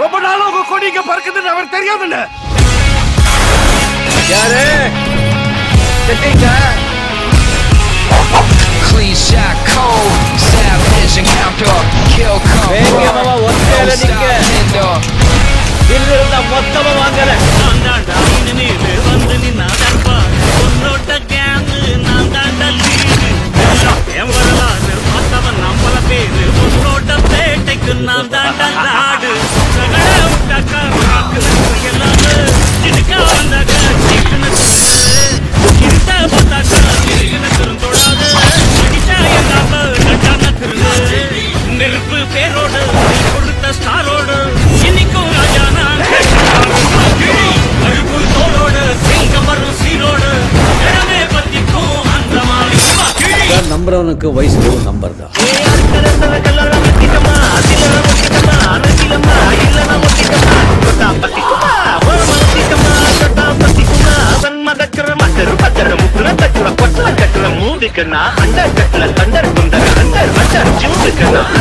ரொம்ப நாளா உங்க கொடி இங்க பறக்குதுன்னு அவர் தெரியாதுல்ல யாரு செட்டிங்க Clean shot, cold, savage encounter, kill come வேங்கியமாவா ஒத்தையில நிக்க indoor. இல்ல இருந்தா மொத்தமா வாங்குறேன் நான் தாண்டா இனிமேலு வந்து நின்னா தற்பார் உன்னோட்ட கேங்கு நான் தாண்டா லீடு எல்லாம் என் வரலாறு பார்த்தவன் நம்மள பேரு உன்னோட்ட பேட்டைக்கு நான் தாண்டா நாடு சகல விட்டாக்கா ராக்கு எல்லாமே இதுக்கா வந்தாக்கா சிக்கன இருட்ட பார்த்தாக்கா திருகின திருந்தோடாது அடிச்சா எங்காம நட்டான திருந்து நெருப்பு பேரோடு நீ கொடுத்த ஸ்டாரோடு இன்னைக்கும் ராஜா நான் கருப்பு தோளோடு சிங்கம் வரும் சீரோடு இடமே பத்திக்கும் அந்த மாதிரி நம்புறவனுக்கு வயசு நம்பர் தான் மூடுக்கண்ணா அண்டர் கட்டல கண்டர் குண்டர் அண்டர் அண்டர் ஜூடுக்கண்ணா